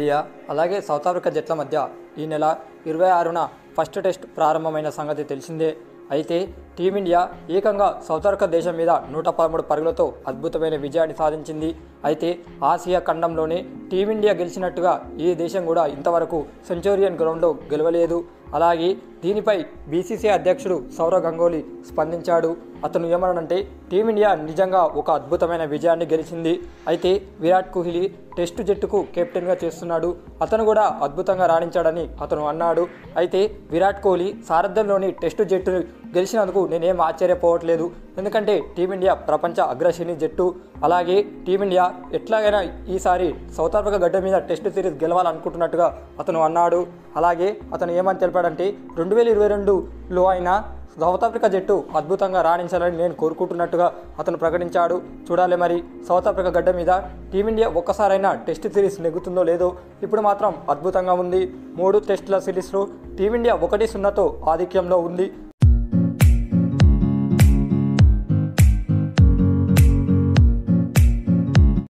team India అలాగే south Africa జట్ల మధ్య ఈ నెల ఇరవై ఆరున ఫస్ట్ టెస్ట్ ప్రారంభమైన సంగతి తెలిసిందే అయితే టీమిండియా ఏకంగా సౌత్ ఆఫ్రికా దేశం మీద నూట పదమూడు పరుగులతో అద్భుతమైన విజయాన్ని సాధించింది అయితే ఆసియా ఖండంలోనే టీమిండియా గెలిచినట్టుగా ఏ దేశం కూడా ఇంతవరకు సెంచూరియన్ గ్రౌండ్లో గెలవలేదు అలాగే దీనిపై బీసీసీ అధ్యక్షుడు సౌరవ్ గంగోలీ స్పందించాడు అతను ఏమన్నాడంటే టీమిండియా నిజంగా ఒక అద్భుతమైన విజయాన్ని గెలిచింది అయితే విరాట్ కోహ్లీ టెస్టు జట్టుకు కెప్టెన్గా చేస్తున్నాడు అతను కూడా అద్భుతంగా రాణించాడని అతను అన్నాడు అయితే విరాట్ కోహ్లీ సారథ్యంలోని టెస్టు జట్టు గెలిచినందుకు నేనేం ఆశ్చర్యపోవట్లేదు ఎందుకంటే టీమిండియా ప్రపంచ అగ్రశ్రేణి జట్టు అలాగే టీమిండియా ఎట్లాగైనా ఈసారి సౌత్ ఆఫ్రికా గడ్డ మీద టెస్ట్ సిరీస్ గెలవాలనుకుంటున్నట్టుగా అతను అన్నాడు అలాగే అతను ఏమని తెలిపాడంటే రెండు వేల ఇరవై రెండులో అయినా సౌత్ ఆఫ్రికా జట్టు అద్భుతంగా రాణించాలని నేను కోరుకుంటున్నట్టుగా అతను ప్రకటించాడు చూడాలి మరి సౌత్ ఆఫ్రికా గడ్డ మీద టీమిండియా ఒక్కసారైనా టెస్ట్ సిరీస్ నెగ్గుతుందో లేదో ఇప్పుడు మాత్రం అద్భుతంగా ఉంది మూడు టెస్టుల సిరీస్లో టీమిండియా ఒకటి సున్నాతో ఆధిక్యంలో ఉంది